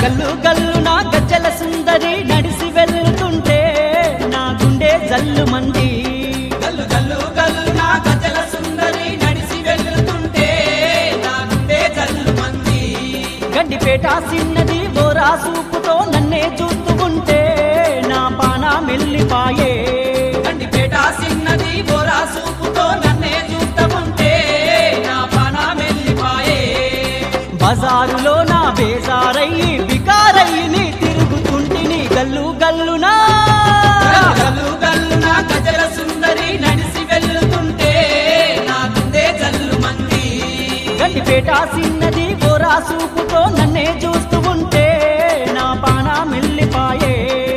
గల్లు గల్లు నా గజ్జల సుందరి నడిసి వెళ్తుంటే నా గుండె జల్లు మంది గల్లు గల్లు గల్లు నా గజల సుందరి నడిసి వెళ్తుంటే నా గుండె జల్లు మంది గడ్డిపేట సిన్నది బోరా సూపుతో నన్నే చూస్తూ ఉంటే నా పాన మెల్లిపాయే గండిపేట సిన్నది బోరా సూపుతో నన్నే చూస్తకుంటే నా పాన మెల్లిపాయే బజారులో నా బేజారయ్యి బికారయ్యి నీ తిరుగుతుంటిని గల్లు గల్లునా గల్లు గల్లు నా గజల సుందరి నడిసి వెళ్తుంటే నా గుండె జల్లు మంది గడ్డిపేట సిన్నది బోరా సూపుతో నన్నే చూస్తూ ఉంటే నా పాన మెల్లిపాయే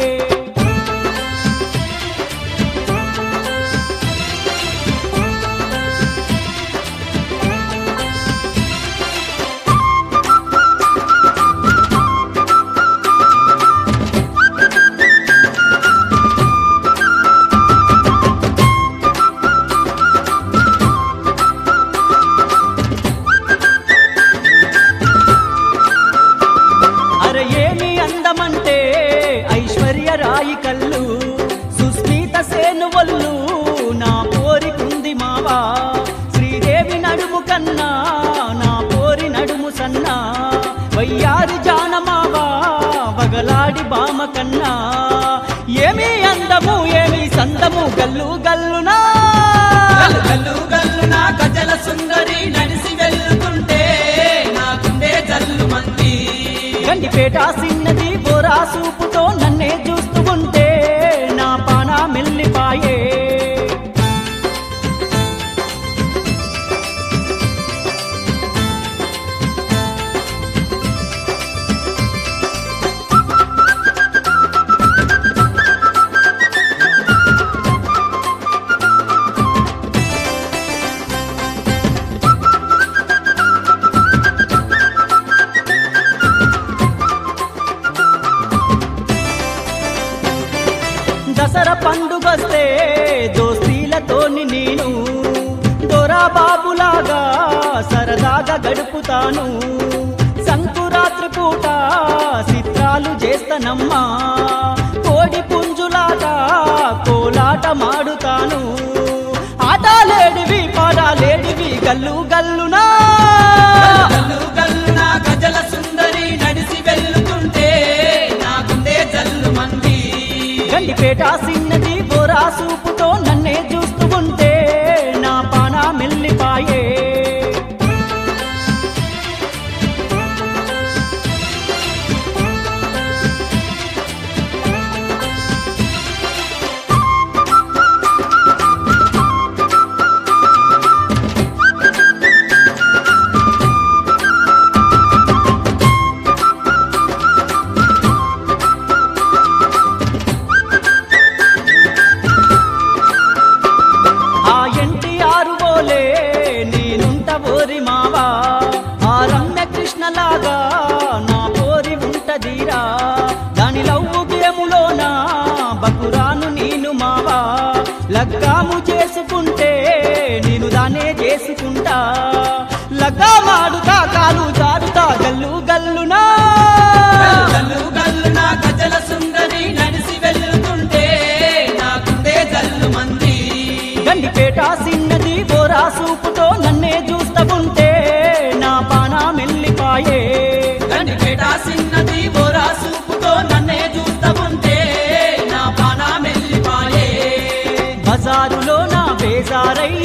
అరే ఏమి అందమంటే ఐశ్వర్య రాయి కళ్ళు సుస్మిత సేను వల్లు నా పోరికుంది మావా శ్రీదేవి నడుము కన్నా నా పోరి నడుము సన్నా వయ్యారి జానమావా వగలాడి బామ కన్నా ఏమి అందము ఏమి సందము గల్లు గల్లునా గల్లు గల్లు గల్లు నా గజల సుందరి నడిసి వెళ్తుంటే నా గుండె జల్లు మంది గండిపేట సిన్నది బోరా సూపుతో నన్నే చూస్తూ ఉంటే నా పాన మెల్లిపాయే దసరా పండుగొస్తే దోస్తీలతోని నేను దొరా బాబులాగా సరదాగా గడుపుతాను సంకురాత్రి పూట చిత్రాలు చేస్తానమ్మా కోడి పుంజులాగా కోలాట మాడుతాను ఆటలేడివి పాడాలేడివి గల్లు గల్లునా గల్లు గల్లు నా గజల సుందరి నడిసి వెళ్తుంటే నా గుండె జల్లు మంది గండిపేట సిన్నది బోరా సూపుతో నన్నే చూస్తూ ఉంటే నా పాన మెల్లిపాయే ఆ ఎన్టీఆర్ ఓలే నేనుంట ఓరి మావా ఆ రమ్య కృష్ణలాగా నా పోరి ఉంటదిరా దాని లవ్వు గేములోన బకురాను నేను మావా లగ్గాము చేసుకుంటే నేను దానే చేసుకుంటా లగ్గామాడుతా కాలు జారుతా గల్లు గల్లునా గల్లు గల్లు నా గజల సుందరి నడిసి వెళ్తుంటే నా గుండె జల్లు మంది గండిపేట సిన్నది బోరా సూపుతో నన్నే చూస్తా ఉంటే నా పాన మెల్లిపాయే గండిపేట సిన్నది బోరా సూపుతో నన్నే చూస్తా ఉంటే నా పాన మెల్లిపాయే బజారులో నా బేజారయ్యి